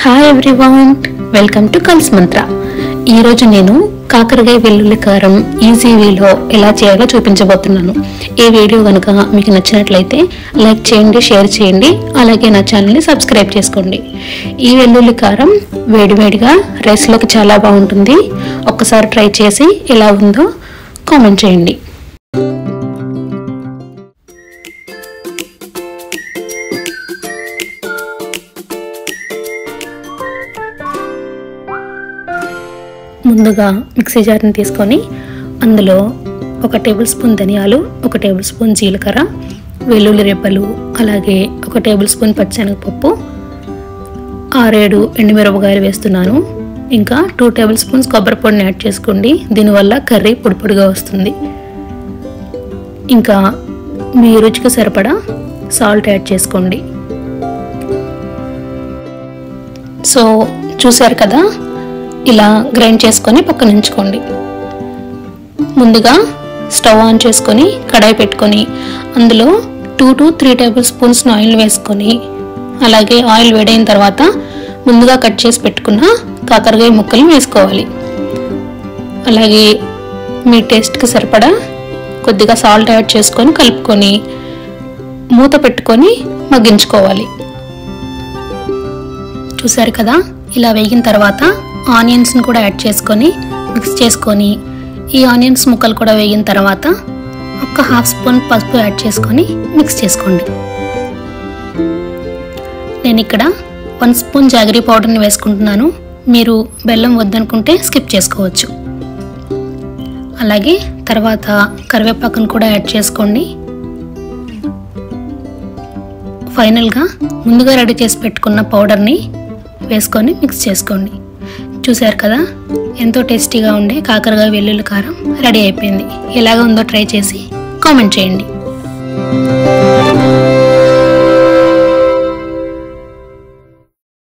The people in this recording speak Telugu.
హాయ్ ఎవ్రీవన్ వెల్కమ్ టు కల్స్ మంత్ర ఈరోజు నేను కాకరకాయ వెల్లుల్లి కారం ఈజీ వేలో ఎలా చేయాలో చూపించబోతున్నాను ఈ వీడియో కనుక మీకు నచ్చినట్లయితే లైక్ చేయండి షేర్ చేయండి అలాగే నా ఛానల్ని సబ్స్క్రైబ్ చేసుకోండి ఈ వెల్లుల్లి కారం వేడివేడిగా రైస్లోకి చాలా బాగుంటుంది ఒక్కసారి ట్రై చేసి ఎలా ఉందో కామెంట్ చేయండి ముందుగా మిక్సీ జార్ని తీసుకొని అందులో ఒక టేబుల్ స్పూన్ ధనియాలు ఒక టేబుల్ స్పూన్ జీలకర్ర వెల్లుల్లి రెబ్బలు అలాగే ఒక టేబుల్ స్పూన్ పచ్చెనగపప్పు ఆరేడు ఎండుమిరపకాయలు వేస్తున్నాను ఇంకా టూ టేబుల్ స్పూన్స్ కొబ్బరి పొడిని యాడ్ చేసుకోండి దీనివల్ల కర్రీ పొడి పొడిగా వస్తుంది ఇంకా మీ రుచికి సరిపడా సాల్ట్ యాడ్ చేసుకోండి సో చూశారు కదా ఇలా గ్రైండ్ చేసుకొని పక్కన ఉంచుకోండి ముందుగా స్టవ్ ఆన్ చేసుకొని కడాయి పెట్టుకొని అందులో two to three tablespoons oil వేసుకొని అలాగే ఆయిల్ వేడైన తర్వాత ముందుగా కట్ చేసి పెట్టుకున్న కాకరకాయ ముక్కలు వేసుకోవాలి అలాగే మీ టేస్ట్కి సరిపడా కొద్దిగా సాల్ట్ యాడ్ చేసుకొని కలుపుకొని మూత పెట్టుకొని మగ్గించుకోవాలి చూసారు కదా ఇలా వేగిన తర్వాత ఆనియన్స్ని కూడా యాడ్ చేసుకొని మిక్స్ చేసుకొని ఈ ఆనియన్స్ ముక్కలు కూడా వేగిన తర్వాత ఒక హాఫ్ స్పూన్ పసుపు యాడ్ చేసుకొని మిక్స్ చేసుకోండి నేను ఇక్కడ వన్ స్పూన్ జాగరీ పౌడర్ని వేసుకుంటున్నాను మీరు బెల్లం వద్దనుకుంటే స్కిప్ చేసుకోవచ్చు అలాగే తర్వాత కరివేపాకును కూడా యాడ్ చేసుకోండి ఫైనల్గా ముందుగా రెడీ చేసి పెట్టుకున్న పౌడర్ని వేసుకొని మిక్స్ చేసుకోండి చూశారు కదా ఎంతో టేస్టీగా ఉండే కాకరకాయ వెల్లుల్లి కారం రెడీ అయిపోయింది ఎలాగ ఉందో ట్రై చేసి కామెంట్ చేయండి